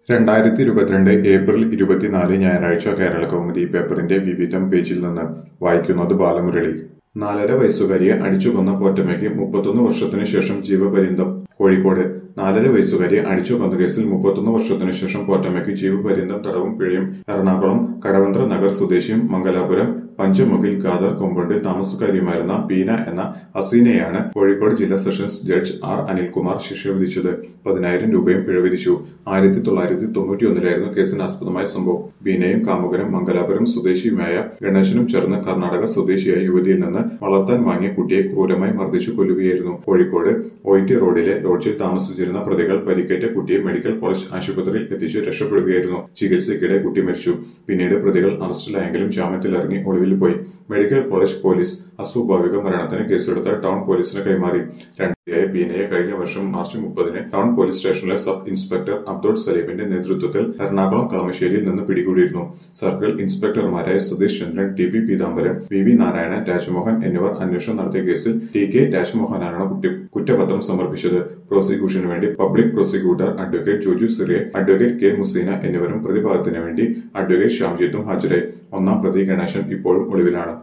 രണ്ടായിരത്തി ഇരുപത്തിരണ്ട് ഏപ്രിൽ ഇരുപത്തിനാല് ഞായറാഴ്ച കേരള കൗമുദി പേപ്പറിന്റെ വിവിധം പേജിൽ നിന്ന് വായിക്കുന്നത് ബാലമുരളി നാലര വയസ്സുകാരിയെ അടിച്ചുകൊന്ന പോറ്റമ്മയ്ക്ക് മുപ്പത്തൊന്ന് വർഷത്തിനു ശേഷം ജീവപര്യന്തം കോഴിക്കോട് നാലര വയസ്സുകാരിയെ അടിച്ചുകൊന്ന കേസിൽ മുപ്പത്തൊന്ന് വർഷത്തിനു ശേഷം പോറ്റമ്മയ്ക്ക് ജീവപര്യന്തം തടവും പിഴയും എറണാകുളം കടവന്ത്ര നഗർ സ്വദേശിയും മംഗലാപുരം പഞ്ചമുഖിൽ ഖാദർ കൊമ്പൗണ്ടിൽ താമസക്കാരിയുമായിരുന്ന ബീന എന്ന ഹസീനയാണ് കോഴിക്കോട് ജില്ലാ സെഷൻസ് ജഡ്ജ് ആർ അനിൽകുമാർ ശിക്ഷ വിധിച്ചത് പതിനായിരം രൂപയും പിഴ വിധിച്ചു ആയിരത്തി തൊള്ളായിരത്തി തൊണ്ണൂറ്റി ഒന്നിലായിരുന്നു കേസിന് ആസ്പദമായ സംഭവം ബീനയും കാമുകനും മംഗലാപുരം സ്വദേശിയുമായ ഗണേശനും ചേർന്ന് കർണാടക സ്വദേശിയായ യുവതിയിൽ നിന്ന് വളർത്താൻ വാങ്ങിയ കുട്ടിയെ ക്രൂരമായി മർദ്ദിച്ചു കൊല്ലുകയായിരുന്നു കോഴിക്കോട് ഒയിറ്റി റോഡിലെ ലോഡ്ജിൽ താമസിച്ചിരുന്ന പ്രതികൾ പരിക്കേറ്റ കുട്ടിയെ മെഡിക്കൽ കോളേജ് ആശുപത്രിയിൽ എത്തിച്ച് രക്ഷപ്പെടുകയായിരുന്നു ചികിത്സയ്ക്കിടെ കുട്ടി മരിച്ചു പിന്നീട് പ്രതികൾ അറസ്റ്റിലായെങ്കിലും ജാമ്യത്തിലിറങ്ങി ഒളിവിൽ പോയി മെഡിക്കൽ കോളേജ് പോലീസ് അസ്വാഭാവിക മരണത്തിന് കേസെടുത്ത ടൗൺ പോലീസിന് കൈമാറി രണ്ടിയായ ബീനയെ കഴിഞ്ഞ വർഷം മാർച്ച് മുപ്പതിന് ടൗൺ പോലീസ് സ്റ്റേഷനിലെ സബ് ഇൻസ്പെക്ടർ അബ്ദുൾ സലീമിന്റെ നേതൃത്വത്തിൽ എറണാകുളം കളമശ്ശേരിയിൽ നിന്ന് പിടികൂടിയിരുന്നു സർക്കിൾ ഇൻസ്പെക്ടർമാരായ Satheesh Chandran T P Peethambaran V V Narayanan Rajmohan എന്നിവർ അന്വേഷണം നടത്തിയ കേസിൽ ടി കെ രാജ്മോഹനാണ് കുട്ടി കുറ്റപത്രം സമർപ്പിച്ചത് പ്രോസിക്യൂഷന് വേണ്ടി public prosecutor advocate Joju Siriya advocate K Museena എന്നിവരും പ്രതിഭാഗത്തിന് വേണ്ടി അഡ്വക്കേറ്റ് ശ്യാംജിത്തും ഹാജരായി ഒന്നാം പ്രതി ഗണേശൻ ഇപ്പോഴും ഒളിവിലാണ്